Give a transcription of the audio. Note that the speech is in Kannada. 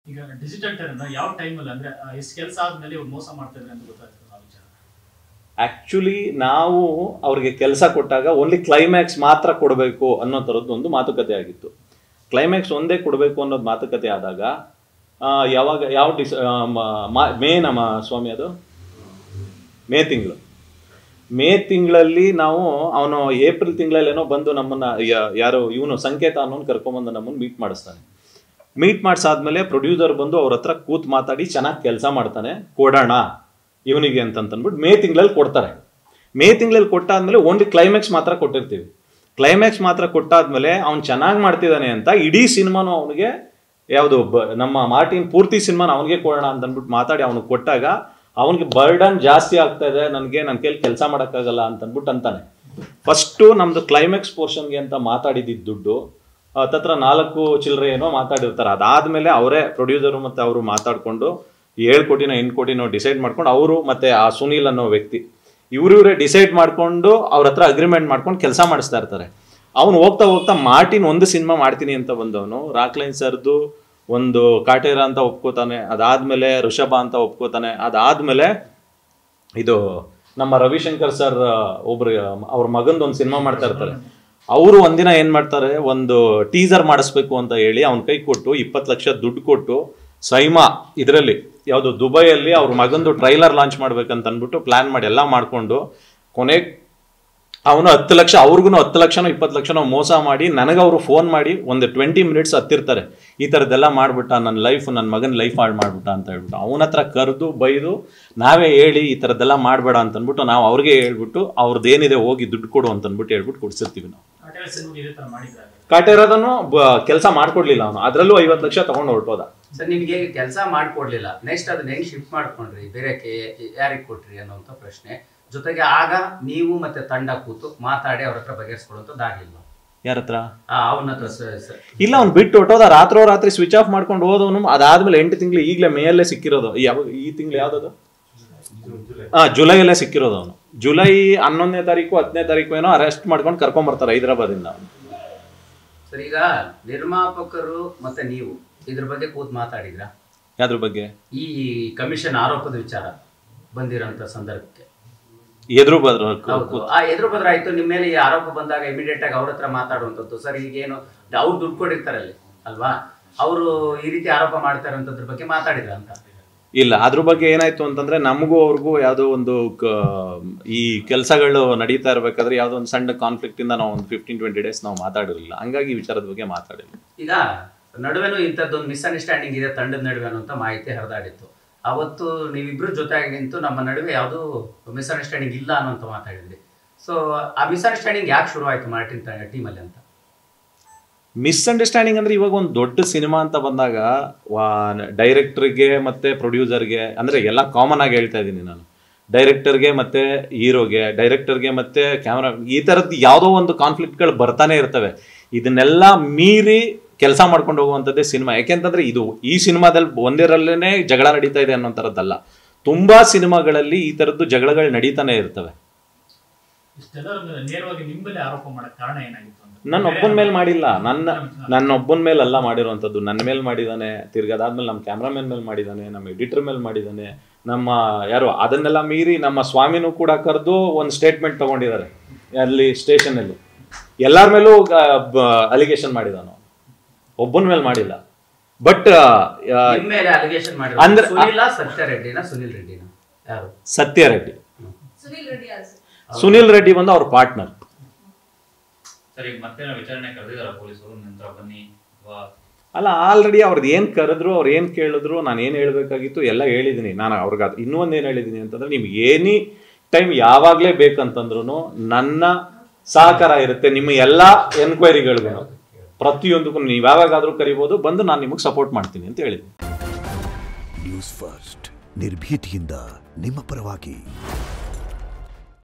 ಈಗ ಡಿಜಿಟಲ್ ಟೆರನ್ನ ಯಾವ ಟೈಮಲ್ಲಿ ಅಂದ್ರೆ ಎಷ್ಟು ಕೆಲಸ ಆದ್ಮೇಲೆ ಇವ್ರು ಮೋಸ ಮಾಡ್ತಾ ಇದ್ದಾರೆ ಅಂತ ಗೊತ್ತಾಗ್ತದೆ ಆ ವಿಚಾರ ಆಕ್ಚುಲಿ ನಾವು ಅವ್ರಿಗೆ ಕೆಲಸ ಕೊಟ್ಟಾಗ ಓನ್ಲಿ ಕ್ಲೈಮ್ಯಾಕ್ಸ್ ಮಾತ್ರ ಕೊಡಬೇಕು ಅನ್ನೋ ಥರದ್ದು ಒಂದು ಮಾತುಕತೆ ಆಗಿತ್ತು ಕ್ಲೈಮ್ಯಾಕ್ಸ್ ಒಂದೇ ಕೊಡಬೇಕು ಅನ್ನೋದು ಮಾತುಕತೆ ಆದಾಗ ಆ, ಯಾವಾಗ ಯಾವ ಡಿಸ್ ಆ, ಮ- ಮಾ- ಮೇ ನಮ್ಮ ಸ್ವಾಮಿ ಅದು ಮೇ ತಿಂಗಳು ಮೇ ತಿಂಗಳಲ್ಲಿ ನಾವು ಅವನು ಏಪ್ರಿಲ್ ತಿಂಗಳಲ್ಲೇನೋ ಬಂದು ನಮ್ಮನ್ನ ಯಾ- ಯಾರು ಇವನು ಸಂಕೇತ ಅನ್ನೋನು ಕರ್ಕೊಂಬಂದು ನಮ್ಮನ್ನು ಮೀಟ್ ಮಾಡಿಸ್ತಾನೆ ಮೀಟ್ ಮಾಡಿಸಾದ್ಮೇಲೆ ಪ್ರೊಡ್ಯೂಸರ್ ಬಂದು ಅವ್ರ ಹತ್ರ ಕೂತ್ ಮಾತಾಡಿ ಚೆನ್ನಾಗಿ ಕೆಲಸ ಮಾಡ್ತಾನೆ ಕೊಡೋಣ ಇವನಿಗೆ ಅಂತ ಅಂದ್ಬಿಟ್ಟು ಮೇ ತಿಂಗಳಲ್ಲಿ ಕೊಡ್ತಾರೆ ಮೇ ತಿಂಗಳಲ್ಲಿ ಕೊಟ್ಟಾದ್ಮೇಲೆ ಓನ್ಲಿ ಕ್ಲೈಮ್ಯಾಕ್ಸ್ ಮಾತ್ರ ಕೊಟ್ಟಿರ್ತೀವಿ ಕ್ಲೈಮ್ಯಾಕ್ಸ್ ಮಾತ್ರ ಕೊಟ್ಟಾದ್ಮೇಲೆ ಅವ್ನು ಚೆನ್ನಾಗಿ ಮಾಡ್ತಿದ್ದಾನೆ ಅಂತ ಇಡೀ ಸಿನಿಮಾನು ಅವನಿಗೆ ಯಾವುದು ಬ ನಮ್ಮ ಮಾರ್ಟಿನ್ ಪೂರ್ತಿ ಸಿನಿಮಾನ ಅವನಿಗೆ ಕೊಡೋಣ ಅಂತ ಅಂದ್ಬಿಟ್ಟು ಮಾತಾಡಿ ಅವನಿಗೆ ಕೊಟ್ಟಾಗ ಅವನಿಗೆ ಬರ್ಡನ್ ಜಾಸ್ತಿ ಆಗ್ತಾ ಇದೆ ನನಗೆ ನನ್ನ ಕೈಲಿ ಕೆಲಸ ಮಾಡೋಕ್ಕಾಗಲ್ಲ ಅಂತ ಅಂದ್ಬಿಟ್ಟು ಅಂತಾನೆ ಫಸ್ಟು ನಮ್ದು ಕ್ಲೈಮ್ಯಾಕ್ಸ್ ಪೋರ್ಷನ್ಗೆ ಅಂತ ಮಾತಾಡಿದ್ದಿದ್ದು ದುಡ್ಡು ಹತ್ತತ್ರ ನಾಲ್ಕು ಚಿಲ್ಲರೆ ಏನೋ ಮಾತಾಡಿರ್ತಾರೆ ಅದಾದ್ಮೇಲೆ ಅವರೇ ಪ್ರೊಡ್ಯೂಸರು ಮತ್ತು ಅವರು ಮಾತಾಡಿಕೊಂಡು ಏಳು ಕೋಟಿನೋ ಎಂಟು ಕೋಟಿನೋ ಡಿಸೈಡ್ ಮಾಡ್ಕೊಂಡು ಅವರು ಮತ್ತೆ ಆ ಸುನೀಲ್ ಅನ್ನೋ ವ್ಯಕ್ತಿ ಇವ್ರು ಇವರೇ ಡಿಸೈಡ್ ಮಾಡ್ಕೊಂಡು ಅವ್ರ ಹತ್ರ ಅಗ್ರಿಮೆಂಟ್ ಮಾಡ್ಕೊಂಡು ಕೆಲಸ ಮಾಡಿಸ್ತಾ ಇರ್ತಾರೆ ಅವ್ನು ಹೋಗ್ತಾ ಹೋಗ್ತಾ ಮಾರ್ಟಿನ್ ಒಂದು ಸಿನಿಮಾ ಮಾಡ್ತೀನಿ ಅಂತ ಬಂದವನು ರಾಕ್ಲೈನ್ ಸರ್ದು ಒಂದು ಕಾಟೇರ ಅಂತ ಒಪ್ಕೋತಾನೆ ಅದಾದ್ಮೇಲೆ ಋಷಭ ಅಂತ ಒಪ್ಕೋತಾನೆ ಅದಾದ್ಮೇಲೆ ಇದು ನಮ್ಮ ರವಿಶಂಕರ್ ಸರ್ ಒಬ್ರು ಅವ್ರ ಮಗಂದು ಒಂದು ಸಿನಿಮಾ ಮಾಡ್ತಾ ಇರ್ತಾರೆ ಅವರು ಒಂದಿನ ಏನ್ ಮಾಡ್ತಾರೆ ಒಂದು ಟೀಸರ್ ಮಾಡಿಸ್ಬೇಕು ಅಂತ ಹೇಳಿ ಅವ್ನ ಕೈ ಕೊಟ್ಟು ಇಪ್ಪತ್ತು ಲಕ್ಷ ದುಡ್ಡು ಕೊಟ್ಟು ಸೈಮಾ ಇದರಲ್ಲಿ ಯಾವುದು ದುಬೈಯಲ್ಲಿ ಅವ್ರ ಮಗಂದು ಟ್ರೈಲರ್ ಲಾಂಚ್ ಮಾಡ್ಬೇಕಂತ ಅಂದ್ಬಿಟ್ಟು ಪ್ಲಾನ್ ಮಾಡಿ ಎಲ್ಲ ಮಾಡ್ಕೊಂಡು ಕೊನೆಗೆ ಅವನು ಹತ್ತು ಲಕ್ಷ ಅವ್ರಿಗೂ ಹತ್ತು ಲಕ್ಷನೋ ಇಪ್ಪತ್ತು ಲಕ್ಷನೋ ಮೋಸ ಮಾಡಿ ನನಗೆ ಅವರು ಫೋನ್ ಮಾಡಿ ಒಂದು ಟ್ವೆಂಟಿ ಮಿನಿಟ್ಸ್ ಹತ್ತಿರ್ತಾರೆ ಈ ಥರದ್ದೆಲ್ಲ ಮಾಡ್ಬಿಟ್ಟ ನನ್ನ ಲೈಫ್ ನನ್ನ ಮಗನ ಲೈಫ್ ಹಾಳು ಮಾಡ್ಬಿಟ್ಟ ಅಂತ ಹೇಳ್ಬಿಟ್ಟು ಅವನ ಹತ್ರ ಕರೆದು ಬೈದು ನಾವೇ ಹೇಳಿ ಈ ಥರದ್ದೆಲ್ಲ ಮಾಡಬೇಡ ಅಂತ ಅಂದ್ಬಿಟ್ಟು ನಾವು ಅವ್ರಿಗೆ ಹೇಳ್ಬಿಟ್ಟು ಅವ್ರದ್ದು ಏನಿದೆ ಹೋಗಿ ದುಡ್ಡು ಕೊಡು ಅಂತ ಅಂದ್ಬಿಟ್ಟು ಹೇಳ್ಬಿಟ್ಟು ಕೊಡ್ಸಿರ್ತೀವಿ ನಾವು ಆಟೋ ಸಿನಿಮಾಗೆ ಇದೇ ತರ ಮಾಡಿದ್ರೆ ಕಾಟಿರೋದನ್ನು ಕೆಲಸ ಮಾಡ್ಕೊಡ್ಲಿಲ್ಲ ಅವನು ಅದರಲ್ಲೂ ಐವತ್ತು ಲಕ್ಷ ತಗೊಂಡು ಹೊರಟೋದ ಸರ್ ನಿಮ್ಗೆ ಕೆಲಸ ಮಾಡ್ಕೊಡ್ಲಿಲ್ಲ ನೆಕ್ಸ್ಟ್ ಅದನ್ನ ಹೆಂಗ್ ಶಿಫ್ಟ್ ಮಾಡ್ಕೊಂಡ್ರಿ ಬೇರೆ ಯಾರಿಗೆ ಕೊಟ್ರಿ ಅನ್ನೋಂಥ ಪ್ರಶ್ನೆ ಜೊತೆಗೆ ಆಗ ನೀವು ಮತ್ತೆ ತಂಡ ಕೂತು ಮಾತಾಡಿ ಅವ್ರ ಹತ್ರ ಬಗೆಹರಿಸ್ಕೊಡುವಂಥದ್ದಾಗಿಲ್ಲ ಯಾರ ಹತ್ರ ಅವನ ಹತ್ರ ಸ- ಸ- ಇಲ್ಲ ಅವ್ನು ಬಿಟ್ಟು ಹೊಟ್ಟೋದ ರಾತ್ರೋ ರಾತ್ರಿ ಸ್ವಿಚ್ ಆಫ್ ಮಾಡ್ಕೊಂಡು ಹೋದವನು ಅದಾದ್ಮೇಲೆ ಎಂಟು ತಿಂಗಳು ಈಗಲೇ ಮೇಯಲ್ಲೇ ಸಿಕ್ಕಿರೋದು ಯಾವ ಈ ತಿಂಗಳು ಯಾವ್ದದು ಹಾ ಜುಲೈಯಲ್ಲೇ ಸಿಕ್ಕಿರೋದು ಅವನು ಜುಲೈ ಹನ್ನೊಂದನೇ ತಾರೀಕು ಹತ್ತನೇ ತಾರೀಕು ಏನೋ ಅರೆಸ್ಟ್ ಮಾಡ್ಕೊಂಡು ಕರ್ಕೊಂಬರ್ತಾರೆ ಹೈದರಾಬಾದಿಂದ ಅವನು ಸರ್ ಈಗ ನಿರ್ಮಾಪಕರು ಮತ್ತೆ ನೀವು ಇದ್ರ ಬಗ್ಗೆ ಕೂತ್ ಮಾತಾಡಿದ್ರ ಯಾವ್ದ್ರ ಬಗ್ಗೆ ಈ ಕಮಿಷನ್ ಆರೋಪದ ವಿಚಾರ ಬಂದಿರೋಂಥ ಸಂದರ್ಭಕ್ಕೆ ಎದುರು ಬದ್ರು ಹೌದು ಆ ಎದುರು ಬದ್ರ ಆಯ್ತು ನಿಮ್ಮ ಮೇಲೆ ಈ ಆರೋಪ ಬಂದಾಗ ಇಮಿಡಿಯೇಟ್ ಆಗಿ ಅವ್ರ ಹತ್ರ ಮಾತಾಡುವಂಥದ್ದು ಸರ್ ಈಗೇನು ಅವ್ರು ದುಡ್ಡು ಕೊಡಿರ್ತಾರಲ್ಲಿ ಅಲ್ವಾ ಅವರು ಈ ರೀತಿ ಆರೋಪ ಮಾಡ್ತಾರಂತದ್ರ ಬಗ್ಗೆ ಮಾತಾಡಿದ್ರ ಅಂತ ಇಲ್ಲ ಅದ್ರ ಬಗ್ಗೆ ಏನಾಯ್ತು ಅಂತಂದ್ರೆ ನಮಗೂ ಅವ್ರಿಗೂ ಯಾವುದೋ ಒಂದು ಕ- ಈ ಕೆಲಸಗಳು ನಡೀತಾ ಇರ್ಬೇಕಾದ್ರೆ ಯಾವುದೋ ಒಂದು ಸಣ್ಣ ಕಾನ್ಫ್ಲಿಕ್ಟ್ ಇಂದ ನಾವು ಒಂದು ಫಿಫ್ಟೀನ್ ಟ್ವೆಂಟಿ ಡೇಸ್ ನಾವು ಮಾತಾಡಿರಲಿಲ್ಲ ಹಂಗಾಗಿ ಈ ವಿಚಾರದ ಬಗ್ಗೆ ಮಾತಾಡಿಲ್ಲ ಈಗ ನಡುವೆನೂ ಇಂಥದ್ದೊಂದು ಮಿಸ್ಅಂಡರ್ಸ್ಟ್ಯಾಂಡಿಂಗ್ ಇದೆ ತಂಡದ ನಡುವೆ ಅನ್ನೋಂಥ ಮಾಹಿತಿ ಹರಿದಾಡಿತ್ತು ಅವತ್ತು ನೀವಿಬ್ರು ಜೊತೆಯಾಗಿ ನಿಂತು ನಮ್ಮ ನಡುವೆ ಯಾವುದೂ ಮಿಸ್ಅಂಡರ್ಸ್ಟ್ಯಾಂಡಿಂಗ್ ಇಲ್ಲ ಅನ್ನೋಂಥ ಮಾತಾಡಿದ್ರಿ ಸೊ ಆ ಮಿಸ್ಅಂಡರ್ಸ್ಟ್ಯಾಂಡಿಂಗ್ ಯಾಕೆ ಶುರು ಆಯ್ತು ಮಾರ್ಟಿನ್ ಟೀಮಲ್ಲಿ ಅಂತ ಮಿಸ್ಅಂಡರ್ಸ್ಟ್ಯಾಂಡಿಂಗ್ ಅಂದ್ರೆ ಇವಾಗ ಒಂದು ದೊಡ್ಡ ಸಿನಿಮಾ ಅಂತ ಬಂದಾಗ ಡೈರೆಕ್ಟರ್ಗೆ ಮತ್ತೆ ಪ್ರೊಡ್ಯೂಸರ್ಗೆ ಅಂದ್ರೆ ಎಲ್ಲ ಕಾಮನ್ ಆಗಿ ಹೇಳ್ತಾ ಇದ್ದೀನಿ ನಾನು ಡೈರೆಕ್ಟರ್ಗೆ ಮತ್ತೆ ಹೀರೋಗೆ ಡೈರೆಕ್ಟರ್ಗೆ ಮತ್ತೆ ಕ್ಯಾಮ್ರಾ ಈ ಥರದ್ದು ಯಾವುದೋ ಒಂದು ಕಾನ್ಫ್ಲಿಕ್ಟ್ಗಳು ಬರ್ತಾನೆ ಇರ್ತವೆ ಇದನ್ನೆಲ್ಲ ಮೀರಿ ಕೆಲಸ ಮಾಡ್ಕೊಂಡು ಹೋಗುವಂಥದ್ದೇ ಸಿನಿಮಾ ಯಾಕೆಂತಂದ್ರೆ ಇದು ಈ ಸಿನಿಮಾದಲ್ಲಿ ಒಂದರಲ್ಲೇ ಜಗಳ ನಡೀತಾ ಇದೆ ಅನ್ನೋ ಥರದ್ದಲ್ಲ ತುಂಬಾ ಸಿನಿಮಾಗಳಲ್ಲಿ ಈ ಥರದ್ದು ಜಗಳಗಳು ನಡೀತಾನೆ ಇರ್ತವೆ ಇಷ್ಟೆಲ್ಲ ನೇರವಾಗಿ ನಿಮ್ಮಲ್ಲಿ ಆರೋಪ ಮಾಡಕ್ ಕಾರಣ ಏನಾಗಿತ್ತು ಅಂತ ನನ್ನ ಒಬ್ಬನ ಮೇಲೆ ಮಾಡಿಲ್ಲ ನನ್ನ ನನ್ನ ಒಬ್ಬನ ಮೇಲೆ ಅಲ್ಲ ಮಾಡಿರುವಂಥದ್ದು ನನ್ನ ಮೇಲೆ ಮಾಡಿದ್ದಾನೆ ತಿರ್ಗಿ ಅದಾದ್ಮೇಲೆ ನಮ್ಮ ಕ್ಯಾಮ್ರಾಮನ್ ಮೇಲೆ ಮಾಡಿದ್ದಾನೆ ನಮ್ಮ ಎಡಿಟರ್ ಮೇಲೆ ಮಾಡಿದ್ದಾನೆ ನಮ್ಮ ಯಾರು ಅದನ್ನೆಲ್ಲ ಮೀರಿ ನಮ್ಮ ಸ್ವಾಮಿನೂ ಕೂಡ ಕರೆದು ಒಂದು ಸ್ಟೇಟ್ಮೆಂಟ್ ತಗೊಂಡಿದ್ದಾರೆ ಅಲ್ಲಿ ಸ್ಟೇಷನಲ್ಲಿ ಎಲ್ಲರ ಮೇಲೂ ಅಲಿಗೇಷನ್ ಮಾಡಿದಾನು ಒಬ್ಬನ ಮೇಲೆ ಮಾಡಿಲ್ಲ ಬಟ್ ನಿಮ್ಮ ಮೇಲೆ ಅಲಿಗೇಷನ್ ಮಾಡಿರೋ ಅಂದ್ರೆ- ಸುನಿಲ ಸತ್ಯ ರೆಡ್ಡಿನ ಸುನಿಲ್ ರೆಡ್ಡಿನ ಯಾರು ಸತ್ಯ ರೆಡ್ಡಿ ಸುನಿಲ್ ರೆಡ್ಡಿ ಯಾರು ಸರ್? ಸುನಿಲ್ ರೆಡ್ಡಿ ಬಂದು ಅವ್ರ ಪಾರ್ಟ್ನರ್ ಸರ್ ಈಗ ಮತ್ತೆ ನಾವು ವಿಚಾರಣೆ ಕರೆದಿದ್ದಾರೆ ಪೊಲೀಸರು ನಂತರ ಬನ್ನಿ ಅಥವಾ ಅಲ್ಲ ಆಲ್ರೆಡಿ ಅವ್ರದ್ದು ಏನು ಕರೆದ್ರು ಅವ್ರು ಏನು ಕೇಳಿದ್ರು ನಾನು ಏನು ಹೇಳಬೇಕಾಗಿತ್ತು ಎಲ್ಲ ಹೇಳಿದ್ದೀನಿ ನಾನು ಅವ್ರಿಗೆ ಅದು ಇನ್ನೂ ಒಂದು ಏನು ಹೇಳಿದ್ದೀನಿ ಅಂತಂದ್ರೆ ನಿಮ್ಗೆ ಎನಿ ಟೈಮ್ ಯಾವಾಗಲೇ ಬೇಕಂತಂದ್ರೂ ನನ್ನ ಸಹಕಾರ ಇರುತ್ತೆ ನಿಮ್ಮ ಎಲ್ಲ ಎನ್ಕ್ವೈರಿಗಳಿಗೂ ಪ್ರತಿಯೊಂದಕ್ಕೂ ನೀವು ಯಾವಾಗಾದರೂ ಕರಿಬೋದು ಬಂದು ನಾನು ನಿಮಗೆ ಸಪೋರ್ಟ್ ಮಾಡ್ತೀನಿ ಅಂತ ಹೇಳಿದ್ದೀನಿ ನ್ಯೂಸ್ ಫಸ್ಟ್ ನಿರ್ಭೀತಿಯಿಂದ ನಿಮ್ಮ ಪರವಾಗಿ